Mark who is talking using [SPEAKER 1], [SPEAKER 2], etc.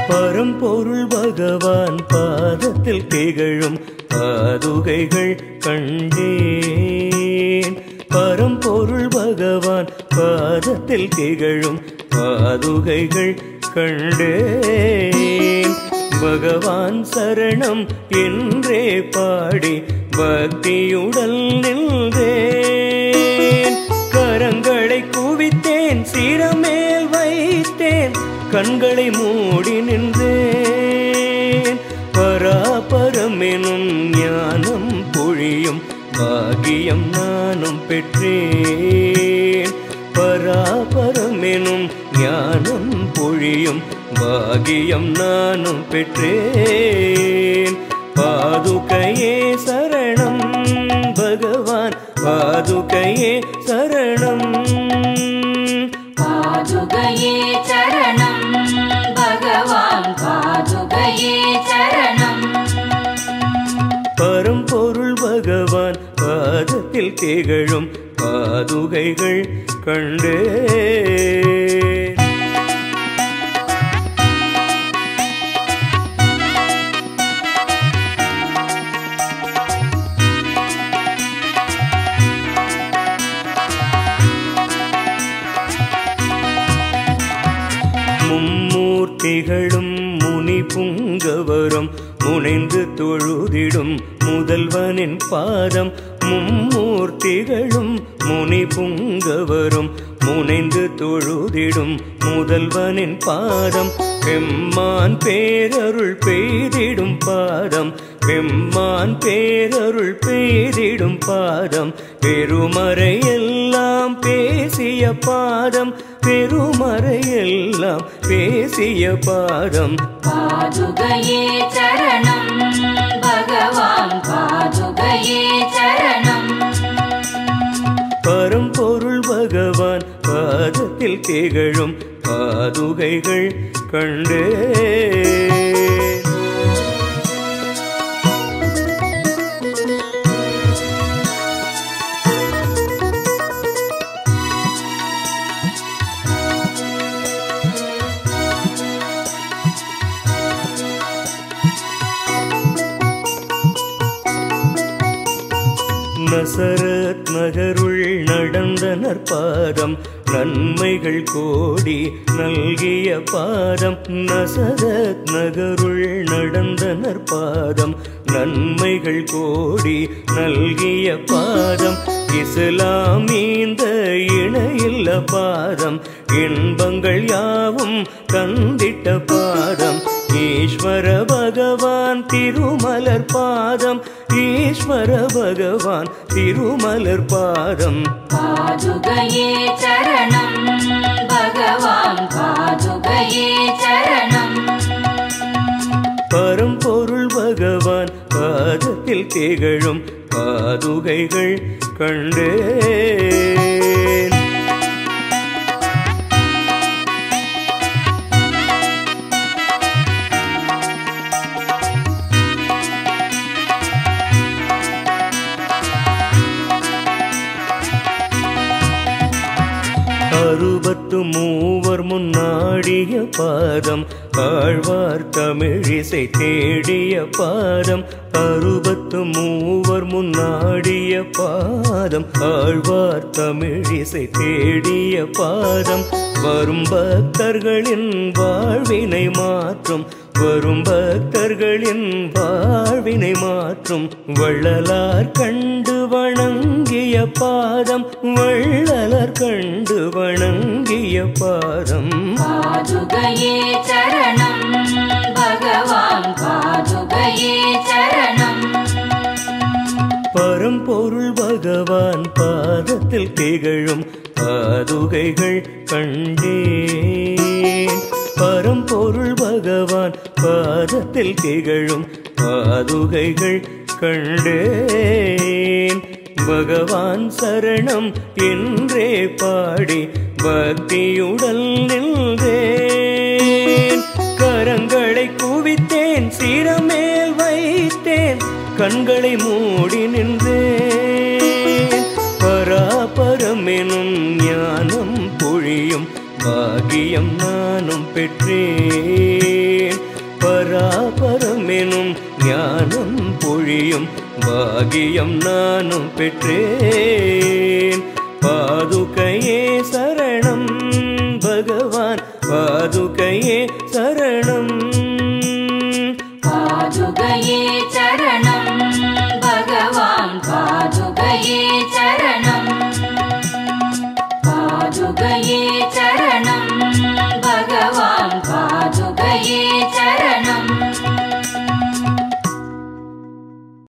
[SPEAKER 1] பரம்பொருள் பகவான் பாதத்தில் திகழும் பாதுகைகள் கண்டேன் பரம்பொருள் பகவான் பாதத்தில் திகழும் பாதுகைகள் கண்டேன் பகவான் சரணம் என்றே பாடி பக்தியுடல் நின்றேன் கரங்களை குவித்தேன் சிரமேல் வைத்தேன் கண்களை மூடி நின்றேன் பராபரம் எனும் ஞானம் பொழியும் பாகியம் நானும் பெற்றேன் பராபரம் எனும் ஞானம் பொழியும் பாகியம் நானும் பெற்றேன் பாதுகையே சரணம் பகவான் பாதுகையே சரணம்
[SPEAKER 2] பாதுகையே சரணம் பகவான் பாதுகையே சரணம்
[SPEAKER 1] பரம்பொருள் பகவான் பாதத்தில் திகழும் பாதுகைகள் கண்டே மும்மூர்த்திகளும் முனி புங்கவரும் முனைந்து தொழுதிடும் முதல்வனின் பாதம் மும்மூர்த்திகளும் முனி புங்கவரும் முனைந்து தொழுதிடும் முதல்வனின் பாதம் பெம்மான் பேரருள் பெய்திடும் பாதம் பெம்மான் பேரருள் பெய்திடும் பாதம் பெருமறை எல்லாம் பேசிய பாதம் பெருமறை எல்லாம் பேசிய பாதம்
[SPEAKER 2] பாதுகையே சரணம் பகவான் பாதுகையே சரணம்
[SPEAKER 1] பரம்பொருள் பகவான் பாதத்தில் திகழும் பாதுகைகள் கண்டே நசரத் நகருள் நடந்த நற்பாதம் நன்மைகள் கோடி நல்கிய பாதம் நசரத் நகருள் நடந்த நற்பாதம் நன்மைகள் கோடி நல்கிய பாதம் இஸ்லாம் இந்த இணையில்ல பாதம் இன்பங்கள் யாவும் தந்திட்ட பாதம் ஈஸ்வர பகவான் திருமலர் பாதம் ஈஸ்வர பகவான் திருமலர் பாதம்
[SPEAKER 2] பாதுகையே சரணம் பகவான் பாதுகையே சரணம்
[SPEAKER 1] பரம்பொருள் பகவான் பாதத்தில் திகழும் பாதுகைகள் கண்டேன் அறுபத்து மூவர் முன்னாடிய பாதம் ஆழ்வார் தமிழிசை தேடிய பாதம் அறுபத்து மூவர் முன்னாடிய பாதம் ஆழ்வார் தமிழிசை தேடிய பாதம் வரும் பக்தர்களின் வாழ்வினை மாற்றும் வரும் பக்தர்களின் வாழ்வினை மாற்றும் வள்ளலார் கண்டு வணங்கிய பாதம் வள்ளலார் கண்டு வணங்கிய பாதம்
[SPEAKER 2] பாதுகையே சரணம் பகவான் பாதுகையே சரணம்
[SPEAKER 1] பரம்பொருள் பகவான் பாதத்தில் திகழும் பாதுகைகள் கண்டேன் பரம்பொருள் பகவான் பாதத்தில் திகழும் பாதுகைகள் கண்டேன் பகவான் சரணம் என்றே பாடி பக்தியுடல் நின்றேன் கரங்களை குவித்தேன் சிரமேல் வைத்தேன் கண்களை மூடி நின்றேன் பராபரம் எனும் ஞானம் பொழியும் பாகியம் நானும் பெற்றேன் ஞானம் பொழியும் பாகியம் நானும் பெற்றேன் பாதுகையே சரணம் பகவான் பாதுகையே சரணம்
[SPEAKER 2] பாதுகையே சரணம் பகவான் பாதுகையே